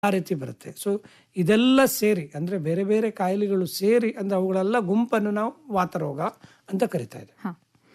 ಆ ರೀತಿ ಬರುತ್ತೆ ಸೊ ಇದೆಲ್ಲ ಸೇರಿ ಅಂದರೆ ಬೇರೆ ಬೇರೆ ಕಾಯಿಲೆಗಳು ಸೇರಿ ಅಂದರೆ ಅವುಗಳೆಲ್ಲ ಗುಂಪನ್ನು ನಾವು ವಾತರೋಗ ಅಂತ ಕರಿತಾ ಇದ್ದೇವೆ ಹಾಂ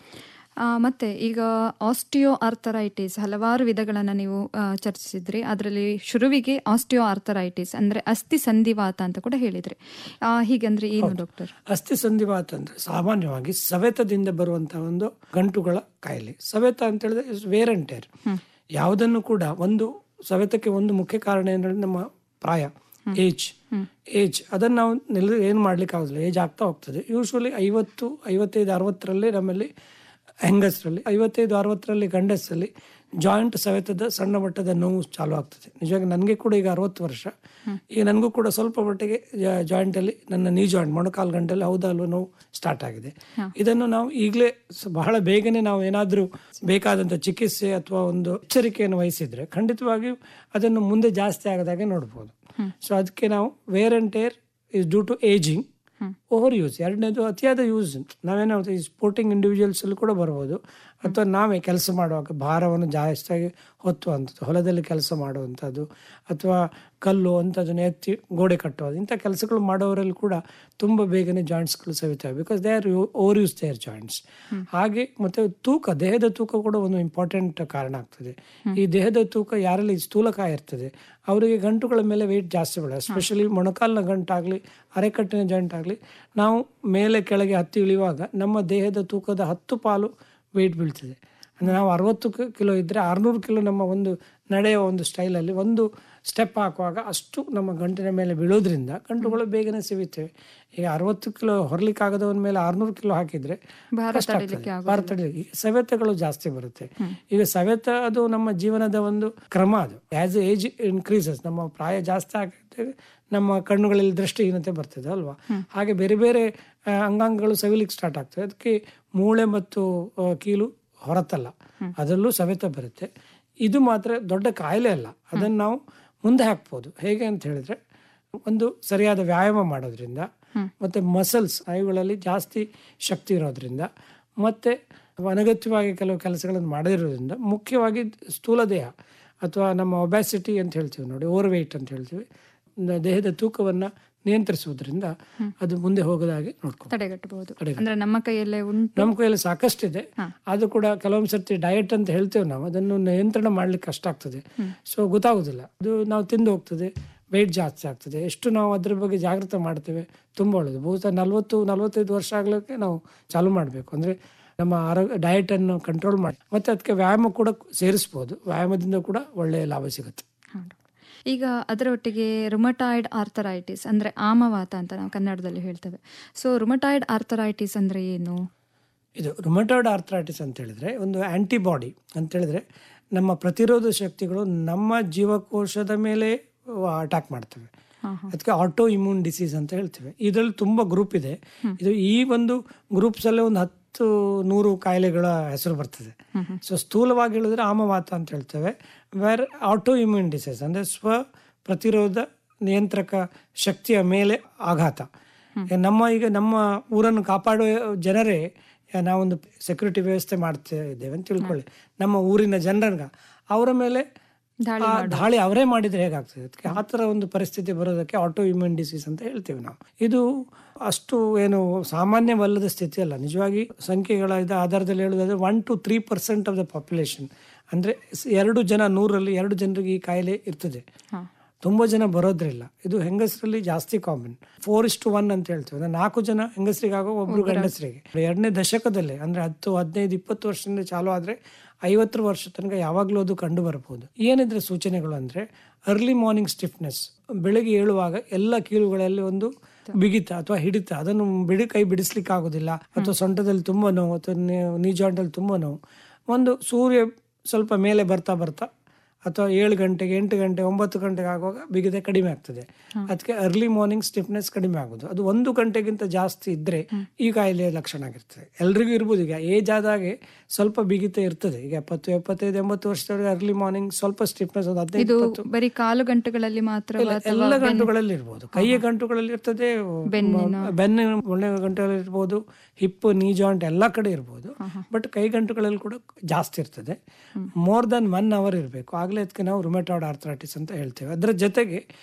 ಮತ್ತೆ ಈಗ ಆಸ್ಟಿಯೋ ಆರ್ಥರೈಟಿಸ್ ಹಲವಾರು ವಿಧಗಳನ್ನು ನೀವು ಆ, ಚರ್ಚಿಸಿದ್ರಿ ಅದರಲ್ಲಿ ಶುರುವಿಗೆ ಆಸ್ಟಿಯೋ ಆರ್ಥರೈಟಿಸ್ ಅಂದರೆ ಅಸ್ಥಿ ಸಂಧಿವಾತ ಅಂತ ಕೂಡ ಹೇಳಿದ್ರಿ ಆ, ಹೀಗಂದ್ರೆ ಏನು ಡಾಕ್ಟರ್ ಅಸ್ಥಿ ಸಂಧಿವಾತ ಅಂದರೆ ಸಾಮಾನ್ಯವಾಗಿ ಸವೆತದಿಂದ ಬರುವಂತಹ ಒಂದು ಗಂಟುಗಳ ಕಾಯಿಲೆ ಸವೆತ ಅಂತ ಹೇಳಿದ್ರೆ ವೇರ್ ಅಂಡ್ ಟೇರ್ ಯಾವುದನ್ನು ಕೂಡ ಒಂದು ಸವೆತಕ್ಕೆ ಒಂದು ಮುಖ್ಯ ಕಾರಣ ಏನಂದ್ರೆ ನಮ್ಮ ಪ್ರಾಯ ಏಜ್ ಏಜ್ ಅದನ್ನು ನಾವು ನಿಲ್ ಏನು ಮಾಡ್ಲಿಕ್ಕೆ ಆಗೋದಿಲ್ಲ ಏಜ್ ಆಗ್ತಾ ಹೋಗ್ತದೆ ಯೂಶ್ವಲಿ ಐವತ್ತು ಐವತ್ತೈದು ಅರವತ್ತರಲ್ಲಿ ನಮ್ಮಲ್ಲಿ ಹೆಂಗಸರಲ್ಲಿ ಐವತ್ತೈದು ಅರವತ್ತರಲ್ಲಿ ಗಂಡಸರಲ್ಲಿ ಜಾಯಿಂಟ್ ಸವೆತದ ಸಣ್ಣ ಮಟ್ಟದ ನೋವು ಚಾಲು ಆಗ್ತದೆ ನಿಜವಾಗಿ ನನಗೆ ಕೂಡ ಈಗ ಅರವತ್ತು ವರ್ಷ ಈಗ ನನಗೂ ಕೂಡ ಸ್ವಲ್ಪ ಮಟ್ಟಿಗೆ ಜಾಯಿಂಟ್ ಅಲ್ಲಿ ನನ್ನ ನೀ ಜಾಯಿಂಟ್ ಮೊಣಕಾಲು ಗಂಟಲ್ಲಿ ಹೌದಾ ಅಲ್ವಾ ನೋವು ಸ್ಟಾರ್ಟ್ ಆಗಿದೆ ಇದನ್ನು ನಾವು ಈಗಲೇ ಬಹಳ ಬೇಗನೆ ನಾವು ಏನಾದರೂ ಬೇಕಾದಂಥ ಚಿಕಿತ್ಸೆ ಅಥವಾ ಒಂದು ಎಚ್ಚರಿಕೆಯನ್ನು ವಹಿಸಿದ್ರೆ ಖಂಡಿತವಾಗಿಯೂ ಅದನ್ನು ಮುಂದೆ ಜಾಸ್ತಿ ಆಗದಾಗೆ ನೋಡ್ಬೋದು ಸೊ ಅದಕ್ಕೆ ನಾವು wear and tear is due to ageing over use ಎರಡನೇದು ಅತಿಯಾದ ಯೂಸ್ ನಾವೇನೋ ಈ ಸ್ಪೋರ್ಟಿಂಗ್ ಇಂಡಿವಿಜುವಲ್ಸ್ ಅಲ್ಲಿ ಕೂಡ ಬರ್ಬೋದು ಅಥವಾ ನಾವೇ ಕೆಲಸ ಮಾಡುವಾಗ ಭಾರವನ್ನು ಜಾಸ್ತಿಯಾಗಿ ಹೊತ್ತುವಂಥದ್ದು ಹೊಲದಲ್ಲಿ ಕೆಲಸ ಮಾಡುವಂಥದ್ದು ಅಥವಾ ಕಲ್ಲು ಅಂಥದ್ದನ್ನು ಎತ್ತಿ ಗೋಡೆ ಕಟ್ಟುವುದು ಇಂಥ ಕೆಲಸಗಳು ಮಾಡೋರಲ್ಲಿ ಕೂಡ ತುಂಬ ಬೇಗನೆ ಜಾಯಿಂಟ್ಸ್ಗಳು ಸವಿತವೆ because they are over use their joints ಹಾಗೆ ಮತ್ತೆ ತೂಕ ದೇಹದ ತೂಕ ಕೂಡ ಒಂದು ಇಂಪಾರ್ಟೆಂಟ್ ಕಾರಣ ಆಗ್ತದೆ ಈ ದೇಹದ ತೂಕ ಯಾರಲ್ಲಿ ಸ್ಥೂಲಕಾಯ ಇರ್ತದೆ ಅವರಿಗೆ ಗಂಟುಗಳ ಮೇಲೆ ವೆಯ್ಟ್ ಜಾಸ್ತಿ ಬೇಡ ಎಸ್ಪೆಷಲಿ ಮೊಣಕಾಲಿನ ಗಂಟಾಗಲಿ ಅರೆಕಟ್ಟಿನ ಜಾಯಿಂಟ್ ಆಗಲಿ ನಾವು ಮೇಲೆ ಕೆಳಗೆ ಹತ್ತಿ ಇಳಿಯುವಾಗ ನಮ್ಮ ದೇಹದ ತೂಕದ ಹತ್ತು ಪಾಲು ವೆಯ್ಟ್ ಬೀಳ್ತದೆ ಅಂದರೆ ನಾವು ಅರವತ್ತು ಕಿಲೋ ಇದ್ದರೆ ಆರುನೂರು ಕಿಲೋ ನಮ್ಮ ಒಂದು ನಡೆಯುವ ಒಂದು ಸ್ಟೈಲಲ್ಲಿ ಒಂದು ಸ್ಟೆಪ್ ಹಾಕುವಾಗ ಅಷ್ಟು ನಮ್ಮ ಗಂಟಿನ ಮೇಲೆ ಬೀಳೋದ್ರಿಂದ ಗಂಟುಗಳು ಬೇಗನೆ ಸಿಗುತ್ತವೆ ಈಗ ಅರವತ್ತು ಕಿಲೋ ಹೊರಲಿಕ್ಕಾಗದವನ ಮೇಲೆ ಆರುನೂರು ಕಿಲೋ ಹಾಕಿದ್ರೆ ಭಾರ ಕಷ್ಟ ಆಗ್ತದೆ. ತಡಿಲಿಕ್ಕೆ ಭಾರ ತಡಿಲಿಕ್ಕೆ ಈಗ ಸವೆತಗಳು ಜಾಸ್ತಿ ಬರುತ್ತೆ ಈಗ ಸವೆತ ಅದು ನಮ್ಮ ಜೀವನದ ಒಂದು ಕ್ರಮ ಅದು ಆಸ್ ಏಜ್ ಇನ್ಕ್ರೀಸಸ್ ನಮ್ಮ ಪ್ರಾಯ ಜಾಸ್ತಿ ಆಗುತ್ತೆ ನಮ್ಮ ಕಣ್ಣುಗಳಲ್ಲಿ ದೃಷ್ಟಿಹೀನತೆ ಬರ್ತದೆ ಅಲ್ವಾ ಹಾಗೆ ಬೇರೆ ಬೇರೆ ಆ, ಅಂಗಾಂಗಗಳು ಸವಿಲಿಕ್ಕೆ ಸ್ಟಾರ್ಟ್ ಆಗ್ತದೆ ಅದಕ್ಕೆ ಮೂಳೆ ಮತ್ತು ಆ, ಕೀಲು ಹೊರತಲ್ಲ ಅದರಲ್ಲೂ ಸವೆತ ಬರುತ್ತೆ ಇದು ಮಾತ್ರ ದೊಡ್ಡ ಕಾಯಿಲೆ ಅಲ್ಲ ಅದನ್ನು ನಾವು ಮುಂದೆ ಹಾಕ್ಬೋದು ಹೇಗೆ ಅಂತ ಹೇಳಿದ್ರೆ ಒಂದು ಸರಿಯಾದ ವ್ಯಾಯಾಮ ಮಾಡೋದ್ರಿಂದ ಮತ್ತೆ ಮಸಲ್ಸ್ ಸ್ನಾಯುಗಳಲ್ಲಿ ಜಾಸ್ತಿ ಶಕ್ತಿ ಇರೋದ್ರಿಂದ ಮತ್ತೆ ಅನಗತ್ಯವಾಗಿ ಕೆಲವು ಕೆಲಸಗಳನ್ನು ಮಾಡದಿರೋದ್ರಿಂದ ಮುಖ್ಯವಾಗಿ ಸ್ಥೂಲ ದೇಹ ಅಥವಾ ನಮ್ಮ ಒಬ್ಯಾಸಿಟಿ ಅಂತ ಹೇಳ್ತೀವಿ ನೋಡಿ ಓವರ್ ವೆಯ್ಟ್ ಅಂತ ಹೇಳ್ತೀವಿ ನ- ದೇಹದ ತೂಕವನ್ನು ನಿಯಂತ್ರಿಸುವುದರಿಂದ ಅದು ಮುಂದೆ ಹೋಗದಾಗೆ ನೋಡ್ಕೊ ತಡೆಗಟ್ಟಬಹುದು ಅಂದ್ರೆ ನಮ್ಮ ಕೈಯಲ್ಲೇ ಉಂಟು ನಮ್ಮ ಕೈಯಲ್ಲಿ ಸಾಕಷ್ಟಿದೆ ಅದು ಕೂಡ ಕೆಲವೊಂದು ಸರ್ತಿ ಡಯಟ್ ಅಂತ ಹೇಳ್ತೇವೆ ನಾವು ಅದನ್ನು ನಿಯಂತ್ರಣ ಮಾಡ್ಲಿಕ್ಕೆ ಕಷ್ಟ ಆಗ್ತದೆ ಸೊ ಗೊತ್ತಾಗೋದಿಲ್ಲ ಅದು ನಾವು ತಿಂದು ಹೋಗ್ತದೆ ವೆಯ್ಟ್ ಜಾಸ್ತಿ ಆಗ್ತದೆ ಎಷ್ಟು ನಾವು ಅದ್ರ ಬಗ್ಗೆ ಜಾಗೃತ ಮಾಡ್ತೇವೆ ತುಂಬ ಒಳ್ಳೆಯದು ಬಹುಶಃ ನಲ್ವತ್ತು ನಲ್ವತ್ತೈದು ವರ್ಷ ಆಗ್ಲಿಕ್ಕೆ ನಾವು ಚಾಲು ಮಾಡಬೇಕು ಅಂದ್ರೆ ನಮ್ಮ ಆರೋಗ್ಯ ಡಯಟ್ ಅನ್ನು ಕಂಟ್ರೋಲ್ ಮಾಡಿ ಮತ್ತೆ ಅದಕ್ಕೆ ವ್ಯಾಯಾಮ ಕೂಡ ಸೇರಿಸ್ಬೋದು ವ್ಯಾಯಾಮದಿಂದ ಕೂಡ ಒಳ್ಳೆಯ ಲಾಭ ಸಿಗುತ್ತೆ ಹಾ, ಡಾಕ್ಟರ್. ಈಗ ಅದರೊಟ್ಟಿಗೆ ರುಮಟಾಯ್ಡ್ ಆರ್ಥರೈಟಿಸ್ ಅಂದ್ರೆ ಆಮವಾತ ಅಂತ ನಾವು ಕನ್ನಡದಲ್ಲಿ ಹೇಳ್ತೇವೆ ಸೊ ರುಮಟಾಯ್ಡ್ ಆರ್ಥರೈಟಿಸ್ ಅಂದ್ರೆ ಏನು ಇದು ರುಮಟಾಯ್ಡ್ ಆರ್ಥರೈಟಿಸ್ ಅಂತ ಹೇಳಿದ್ರೆ ಒಂದು ಆಂಟಿಬಾಡಿ ಅಂತ ಹೇಳಿದ್ರೆ ನಮ್ಮ ಪ್ರತಿರೋಧ ಶಕ್ತಿಗಳು ನಮ್ಮ ಜೀವಕೋಶದ ಮೇಲೆ ಅಟ್ಯಾಕ್ ಮಾಡ್ತವೆ ಅದಕ್ಕೆ ಆಟೋ ಇಮ್ಯೂನ್ ಡಿಸೀಸ್ ಅಂತ ಹೇಳ್ತೇವೆ ಇದರಲ್ಲಿ ತುಂಬಾ ಗ್ರೂಪ್ ಇದೆ ಇದು ಈ ಒಂದು ಗ್ರೂಪ್ಸ್ ಅಲ್ಲೇ ಒಂದು ಹತ್ತು ನೂರು ಕಾಯಿಲೆಗಳ ಹೆಸರು ಬರ್ತದೆ ಸೊ ಸ್ಥೂಲವಾಗಿ ಹೇಳಿದ್ರೆ ಆಮವಾತ ಅಂತ ಹೇಳ್ತೇವೆ ವೇರ್ ಆಟೋ ಇಮ್ಯೂನ್ ಡಿಸೀಸ್ ಅಂದ್ರೆ ಸ್ವ ಪ್ರತಿರೋಧ ನಿಯಂತ್ರಕ ಶಕ್ತಿಯ ಮೇಲೆ ಆಘಾತ ನಮ್ಮ ಈಗ ನಮ್ಮ ಊರನ್ನು ಕಾಪಾಡುವ ಜನರೇ ನಾವೊಂದು ಸೆಕ್ಯೂರಿಟಿ ವ್ಯವಸ್ಥೆ ಮಾಡ್ತಾ ಇದ್ದೇವೆ ಅಂತ ತಿಳ್ಕೊಳ್ಳಿ ನಮ್ಮ ಊರಿನ ಜನರನ್ನ ಅವರ ಮೇಲೆ ಆ ದಾಳಿ ಅವರೇ ಮಾಡಿದ್ರೆ ಹೇಗಾಗ್ತದೆ ಅದಕ್ಕೆ ಆ ಥರ ಒಂದು ಪರಿಸ್ಥಿತಿ ಬರೋದಕ್ಕೆ ಆಟೋ ಇಮ್ಯೂನ್ ಡಿಸೀಸ್ ಅಂತ ಹೇಳ್ತೇವೆ ನಾವು ಇದು ಅಷ್ಟು ಏನು ಸಾಮಾನ್ಯವಲ್ಲದ ಸ್ಥಿತಿ ಅಲ್ಲ ನಿಜವಾಗಿ ಸಂಖ್ಯೆಗಳ ಇದು ಆಧಾರದಲ್ಲಿ ಹೇಳೋದಾದ್ರೆ one two three percent of the population ಅಂದ್ರೆ ಸ್- ಎರಡು ಜನ ನೂರಲ್ಲಿ ಎರಡು ಜನರಿಗೆ ಈ ಕಾಯಿಲೆ ಇರ್ತದೆ ತುಂಬ ಜನ ಬರೋದ್ರಿಲ್ಲ ಇದು ಹೆಂಗಸರಲ್ಲಿ ಜಾಸ್ತಿ common four is to one ಅಂತ ಹೇಳ್ತೇವೆ ಅಂದ್ರೆ ನಾಲ್ಕು ಜನ ಹೆಂಗಸರಿಗಾಗೋ ಒಬ್ರು ಗಂಡಸರಿಗೆ ಎರಡನೇ ದಶಕದಲ್ಲೇ ಅಂದ್ರೆ ಹತ್ತು ಹದಿನೈದು ಇಪ್ಪತ್ತು ವರ್ಷದಿಂದ ಚಾಲು ಆದ್ರೆ ಐವತ್ತರ ವರ್ಷ ತನಕ ಯಾವಾಗಲೂ ಅದು ಕಂಡು ಬರಬಹುದು ಏನಿದ್ರೆ ಸೂಚನೆಗಳು ಅಂದ್ರೆ ಅರ್ಲಿ ಮಾರ್ನಿಂಗ್ ಸ್ಟಿಫ್ನೆಸ್ ಬೆಳಗ್ಗೆ ಏಳುವಾಗ ಎಲ್ಲ ಕೀಲುಗಳಲ್ಲಿ ಒಂದು ಬಿಗಿತ ಅಥವಾ ಹಿಡಿತ ಅದನ್ನು ಬಿಡಿ ಕೈ ಬಿಡಿಸ್ಲಿಕ್ಕೆ ಆಗೋದಿಲ್ಲ ಅಥವಾ ಸೊಂಟದಲ್ಲಿ ತುಂಬಾ ನೋವು ಅಥವಾ ನೀ ಜಾಯಿಂಟಲ್ಲಿ ತುಂಬಾ ನೋವು ಒಂದು ಸೂರ್ಯ ಸ್ವಲ್ಪ ಮೇಲೆ ಬರ್ತಾ ಬರ್ತಾ ಅಥವಾ ಏಳು ಗಂಟೆಗೆ ಎಂಟು ಗಂಟೆ ಒಂಬತ್ತು ಗಂಟೆಗೆ ಆಗುವಾಗ ಬಿಗಿತ ಕಡಿಮೆ ಆಗ್ತದೆ ಅದಕ್ಕೆ ಅರ್ಲಿ ಮಾರ್ನಿಂಗ್ ಸ್ಟಿಫ್ನೆಸ್ ಕಡಿಮೆ ಆಗೋದು ಅದು ಒಂದು ಗಂಟೆಗಿಂತ ಜಾಸ್ತಿ ಇದ್ರೆ ಈ ಕಾಯಿಲೆಯ ಲಕ್ಷಣ ಆಗಿರ್ತದೆ ಎಲ್ರಿಗೂ ಇರ್ಬೋದು ಈಗ ಏಜ್ ಆದಾಗೆ ಸ್ವಲ್ಪ ಬಿಗಿತ ಇರ್ತದೆ ಈಗ ಎಪ್ಪತ್ತು ಎಪ್ಪತ್ತೈದು ಎಂಬತ್ತು ವರ್ಷದವರೆಗೆ ಅರ್ಲಿ ಮಾರ್ನಿಂಗ್ ಸ್ವಲ್ಪ ಸ್ಟಿಫ್ನೆಸ್ ಒಂದು ಹದಿನೈದು ಇದು ಇಪ್ಪತ್ತು ಬರೀ ಕಾಲು ಗಂಟೆಗಳಲ್ಲಿ ಮಾತ್ರ ಎಲ್ಲ ಗಂಟುಗಳಲ್ಲಿ ಇರ್ಬೋದು ಕೈಯ ಗಂಟುಗಳಲ್ಲಿ ಇರ್ತದೆ ಬೆನ್ನಿನ ಮೊಳೆ ಗಂಟುಗಳಲ್ಲಿ ಇರ್ಬೋದು ಹಿಪ್ ನೀ ಜಾಯಿಂಟ್ ಎಲ್ಲ ಕಡೆ ಇರ್ಬೋದು ಬಟ್ ಕೈ ಗಂಟುಗಳಲ್ಲಿ ಕೂಡ ಜಾಸ್ತಿ ಇರ್ತದೆ ಮೋರ್ ದನ್ ಒನ್ ಅವರ್ ಇರಬೇಕು ಆಗ್ಲೇ ಅದಕ್ಕೆ ನಾವು ರುಮೆಟಾಯ್ಡ್ ಆರ್ಥರೈಟಿಸ್ ಅಂತ ಹೇಳ್ತೇವೆ ಅದರ ಜೊತೆಗೆ